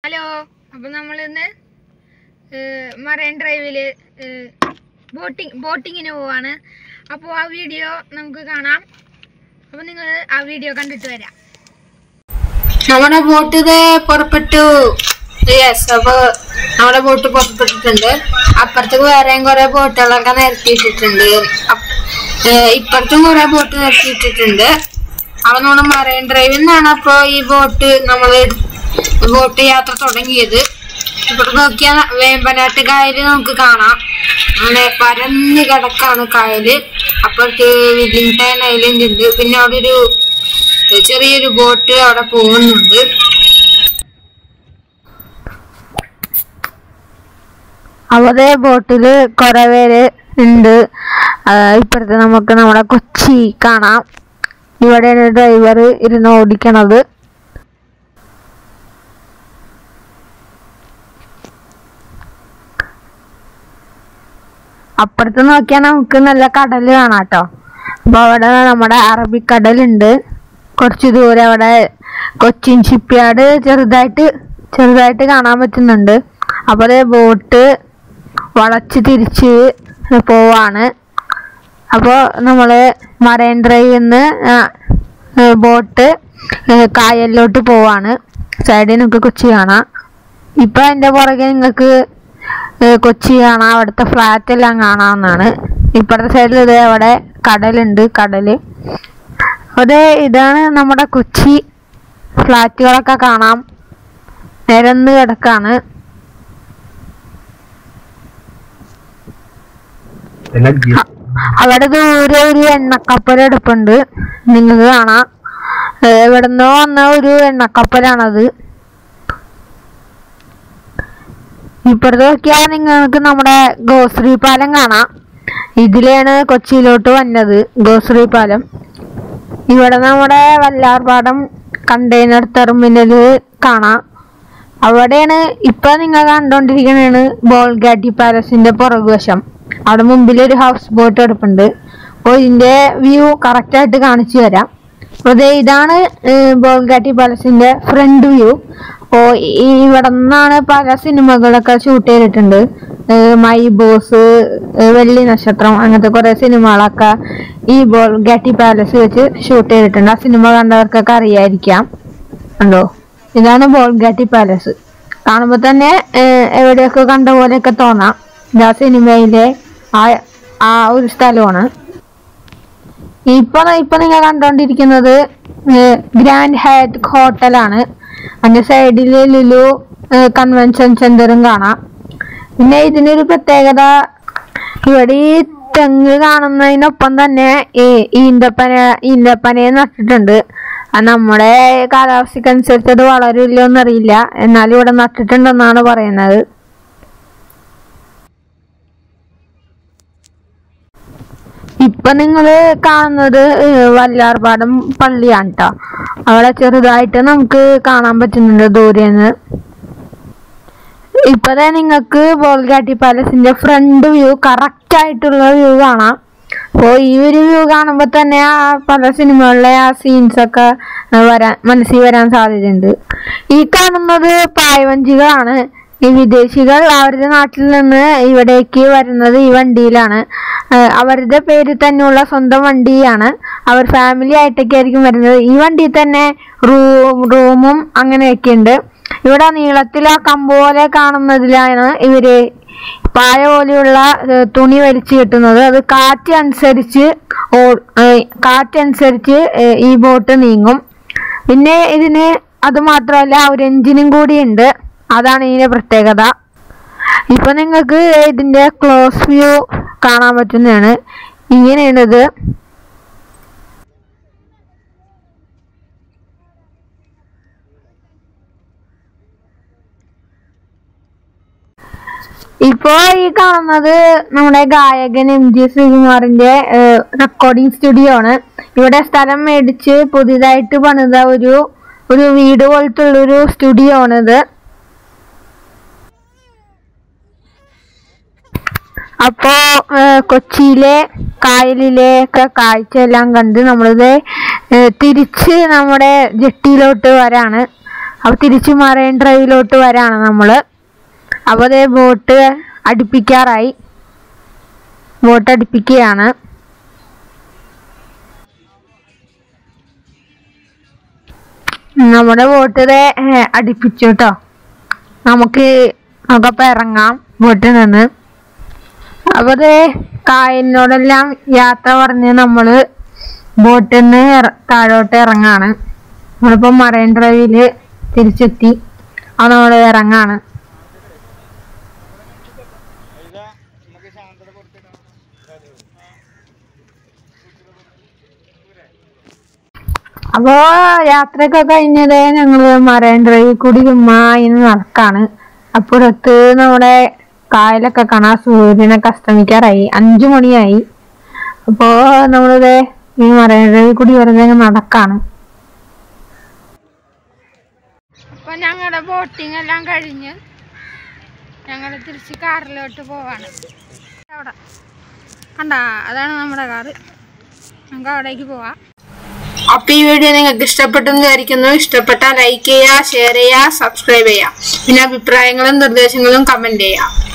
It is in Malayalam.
ഹലോ അപ്പം നമ്മളിന്ന് മറൈൻ ഡ്രൈവില് ബോട്ടിങ് ബോട്ടിങ്ങിന് പോവാണ് അപ്പോൾ ആ വീഡിയോ നമുക്ക് കാണാം അപ്പോൾ നിങ്ങൾ ആ വീഡിയോ കണ്ടിട്ട് വരാം നമ്മുടെ ബോട്ട് ഇത് പുറപ്പെട്ടു യെസ് അപ്പൊ നമ്മുടെ ബോട്ട് പുറപ്പെട്ടിട്ടുണ്ട് അപ്പുറത്തേക്ക് വേറെയും കുറെ ബോട്ടുകളൊക്കെ നിരത്തിയിട്ടിട്ടുണ്ട് അപ്പ്- ഏഹ് ഇപ്പുറത്തും കുറെ ബോട്ട് നിരത്തിയിട്ടിട്ടുണ്ട് അപ്പൊ നമ്മുടെ മറൈൻ ഡ്രൈവിൽ നിന്നാണ് അപ്പൊ ഈ ബോട്ട് നമ്മൾ ബോട്ട് യാത്ര തുടങ്ങിയത് ഇവിടെ നോക്കിയാൽ വേമ്പനാട്ട് കായല് നമുക്ക് കാണാം അങ്ങനെ പരന്ന് കിടക്കാണ് കായല് അപ്പുറത്ത് വില്ലിംഗ്ടൺ ഐലൻഡ് ഉണ്ട് പിന്നെ അവിടെ ഒരു ചെറിയൊരു ബോട്ട് അവിടെ പോകുന്നുണ്ട് അവിടെ ബോട്ടില് കുറെ പേര് ഉണ്ട് ആ, ഇപ്പുറത്ത് നമുക്ക് നമ്മുടെ കൊച്ചി കാണാം ഇവിടെയാണ് ഡ്രൈവർ ഇരുന്ന് ഓടിക്കണത് അപ്പുറത്ത് നോക്കിയാൽ നമുക്ക് നല്ല കടല് കാണാം കേട്ടോ അപ്പൊ അവിടെ നമ്മുടെ അറബിക്കടലുണ്ട് കുറച്ച് ദൂരെ അവിടെ കൊച്ചിൻ ഷിപ്പ്യാർഡ് ചെറുതായിട്ട് ചെറുതായിട്ട് കാണാൻ പറ്റുന്നുണ്ട് അപ്പൊ അതേ ബോട്ട് വളച്ച് തിരിച്ച് പോവാണ് അപ്പോൾ നമ്മള് മറൈൻ ഡ്രൈവിൽ നിന്ന് ബോട്ട് കായലിലോട്ട് പോവാണ് സൈഡിൽ നമുക്ക് കൊച്ചി കാണാം ഇപ്പൊ എന്റെ പുറകെ നിങ്ങൾക്ക് കൊച്ചി കാണാം അവിടുത്തെ ഫ്ലാറ്റ് എല്ലാം കാണാവുന്നതാണ് ഇപ്പുറത്തെ സൈഡിൽ ഇതേ അവിടെ കടലുണ്ട് കടല് അതെ ഇതാണ് നമ്മുടെ കൊച്ചി ഫ്ലാറ്റുകളൊക്കെ കാണാം നിരന്ന് കിടക്കാണ് അവിടെ ദൂരെ ഒരു എണ്ണക്കപ്പൽ എടുപ്പുണ്ട് നിങ്ങൾക്ക് കാണാം ഏ, എവിടുന്നോ വന്ന ഒരു എണ്ണക്കപ്പലാണത് ഇപ്പുറത്ത് നോക്കിയാൽ നിങ്ങൾക്ക് നമ്മുടെ ഗോശ്രീ പാലം കാണാം ഇതിലാണ് കൊച്ചിയിലോട്ട് വന്നത് ഗോശ്രീ പാലം ഇവിടെ നമ്മുടെ വല്ലാർപാടം കണ്ടെയ്നർ ടെർമിനല് കാണാം അവിടെയാണ് ഇപ്പൊ നിങ്ങൾ കണ്ടോണ്ടിരിക്കണതാണ് ബോൾഗാട്ടി പാലസിന്റെ പുറകുവശം അവിടെ മുമ്പിൽ ഒരു ഹൗസ് ബോട്ട് എടുപ്പുണ്ട് അപ്പോൾ ഇതിന്റെ വ്യൂ കറക്റ്റ് ആയിട്ട് കാണിച്ചു തരാം അപ്പോൾ ദേ ഇതാണ് ഏഹ്, ബോൾഗാട്ടി പാലസിന്റെ ഫ്രണ്ട് വ്യൂ അപ്പോൾ ഇവിടെ നിന്നാണ് പല സിനിമകളൊക്കെ ഷൂട്ട് ചെയ്തിട്ടുണ്ട് ഏഹ്, മൈ ബോസ് ഏഹ്, വെള്ളി നക്ഷത്രം അങ്ങനത്തെ കുറെ സിനിമകളൊക്കെ ഈ ബോൾഗാട്ടി പാലസ് വെച്ച് ഷൂട്ട് ചെയ്തിട്ടുണ്ട് ആ സിനിമ കണ്ടവർക്കൊക്കെ അറിയായിരിക്കാം ഉണ്ടോ ഇതാണ് ബോൾഗാട്ടി പാലസ് കാണുമ്പോൾ തന്നെ ഏഹ്, എവിടെയൊക്കെ കണ്ട പോലെയൊക്കെ തോന്നാം ഇതാ സിനിമയിലെ ആ ആ ഒരു സ്ഥലമാണ് ഇപ്പൊ ഇപ്പൊ നിങ്ങൾ കണ്ടോണ്ടിരിക്കുന്നത് ഏഹ്, ഗ്രാൻഡ് ഹയറ്റ് ഹോട്ടലാണ് അതിന്റെ സൈഡിൽ ലുലു ഏഹ്, കൺവെൻഷൻ സെന്ററും കാണാം പിന്നെ ഇതിനൊരു പ്രത്യേകത ഇവിടെ ഈ തെങ്ങ് കാണുന്നതിനൊപ്പം തന്നെ ഈ ഈന്തപ്പന ഈന്തപ്പനയെ നട്ടിട്ടുണ്ട് അത് നമ്മുടെ കാലാവസ്ഥക്ക് അനുസരിച്ച് അത് വളരില്ലോ എന്നറിയില്ല എന്നാലും ഇവിടെ നട്ടിട്ടുണ്ടെന്നാണ് പറയുന്നത് ഇപ്പൊ നിങ്ങള് കാണുന്നത് ഏഹ്, വല്ലാർപാടം പള്ളിയാണ് കേട്ടോ അവിടെ ചെറുതായിട്ട് നമുക്ക് കാണാൻ പറ്റുന്നുണ്ട് ദൂരെന്ന് ഇപ്പതേ നിങ്ങൾക്ക് ബോൾഗാട്ടി പാലസിന്റെ ഫ്രണ്ട് വ്യൂ കറക്റ്റ് ആയിട്ടുള്ള വ്യൂ കാണാം അപ്പോൾ ഈ ഒരു വ്യൂ കാണുമ്പോൾ തന്നെ ആ പല സിനിമകളിലെ ആ സീൻസ് ഒക്കെ ഏഹ്, വരാൻ മനസ്സിൽ വരാൻ സാധ്യതയുണ്ട് ഈ കാണുന്നത് പായവഞ്ചികളാണ് ഈ വിദേശികൾ അവരുടെ നാട്ടിൽ നിന്ന് ഇവിടേക്ക് വരുന്നത് ഈ വണ്ടിയിലാണ് ഏഹ്, അവരുടെ പേരിൽ തന്നെയുള്ള സ്വന്തം വണ്ടിയാണ് അവർ ഫാമിലി ആയിട്ടൊക്കെ ആയിരിക്കും വരുന്നത് ഈ വണ്ടിയിൽ തന്നെ റൂം റൂമും അങ്ങനെയൊക്കെ ഉണ്ട് ഇവിടെ നീളത്തിൽ ആ കമ്പ് പോലെ കാണുന്നതിലാണ് ഇവര് പായ പോലെയുള്ള ഏഹ്, തുണി വലിച്ചു കെട്ടുന്നത് അത് കാറ്റ് അനുസരിച്ച് ഓ- ഏഹ്, കാറ്റനുസരിച്ച് ഏഹ്, ഈ ബോട്ട് നീങ്ങും പിന്നെ ഇതിന് അത് മാത്രമല്ല ഒരു എഞ്ചിനും കൂടി ഉണ്ട് അതാണ് ഇതിന്റെ പ്രത്യേകത ഇപ്പൊ നിങ്ങൾക്ക് ഇതിന്റെ ക്ലോസ് വ്യൂ കാണാൻ പറ്റുന്നതാണ് ഇങ്ങനെയാണ് ഇത് ഇപ്പോ ഈ കാണുന്നത് നമ്മുടെ ഗായകൻ എം ജി ശ്രീകുമാറിന്റെ റെക്കോർഡിംഗ് സ്റ്റുഡിയോ ആണ് ഇവിടെ സ്ഥലം മേടിച്ച് പുതിയതായിട്ട് പണിത ഒരു ഒരു വീട് പോലത്തെ ഒരു സ്റ്റുഡിയോ ആണിത് അപ്പോ ഏഹ്, കൊച്ചിയിലെ കായലിലെ ഒക്കെ കാഴ്ച എല്ലാം കണ്ട് നമ്മളിത് ഏഹ്, തിരിച്ച് നമ്മുടെ ജെട്ടിയിലോട്ട് വരാണ് അപ്പോൾ തിരിച്ച് മറൈൻ ഡ്രൈവിലോട്ട് വരാണ് നമ്മൾ അപ്പോൾ അതേ ബോട്ട് അടുപ്പിക്കാറായി ബോട്ട് അടുപ്പിക്കുകയാണ് നമ്മുടെ ബോട്ട് ഇതേ ഏ, അടുപ്പിച്ചു കേട്ടോ നമുക്ക് നമുക്കപ്പോൾ ഇറങ്ങാം ബോട്ടിൽ നിന്ന് അപ്പോൾ അതേ കായലിനോടെല്ലാം യാത്ര പറഞ്ഞ് നമ്മൾ ബോട്ടിൽ നിന്ന് ഇറ- താഴോട്ട് ഇറങ്ങാണ് നമ്മളിപ്പോൾ മറൈൻ ഡ്രൈവില് തിരിച്ചെത്തി അത് നമ്മൾ ഇറങ്ങാണ് അപ്പോ യാത്രയൊക്കെ കഴിഞ്ഞത് ഞങ്ങള് മറൈൻ ഡ്രൈവിൽ കൂടി ചുമ്മാ ഇന്ന് നടക്കാണ് അപ്പുറത്ത് നമ്മുടെ കായലൊക്കെ കാണാൻ സൂര്യനൊക്കെ അസ്തമിക്കാറായി അഞ്ചു മണിയായി അപ്പോ നമ്മളിത് ഈ മറൈൻ ഡ്രൈവിൽ കൂടി വെറുതെ ഇങ്ങ് നടക്കാണ് അപ്പൊ ഞങ്ങളുടെ ബോട്ടിംഗ് എല്ലാം കഴിഞ്ഞ് ഞങ്ങൾ തിരിച്ച് കാറിലോട്ട് പോവാണ് അവിടെ കണ്ട അതാണ് നമ്മുടെ കാറ് നമുക്ക് അവിടേക്ക് പോവാം അപ്പൊ ഈ വീഡിയോ നിങ്ങൾക്ക് ഇഷ്ടപ്പെട്ടെന്ന് വിചാരിക്കുന്നു ഇഷ്ടപ്പെട്ടാൽ ലൈക്ക് ചെയ്യുക ഷെയർ ചെയ്യുക സബ്സ്ക്രൈബ് ചെയ്യുക പിന്നെ അഭിപ്രായങ്ങളും നിർദ്ദേശങ്ങളും കമന്റ് ചെയ്യുക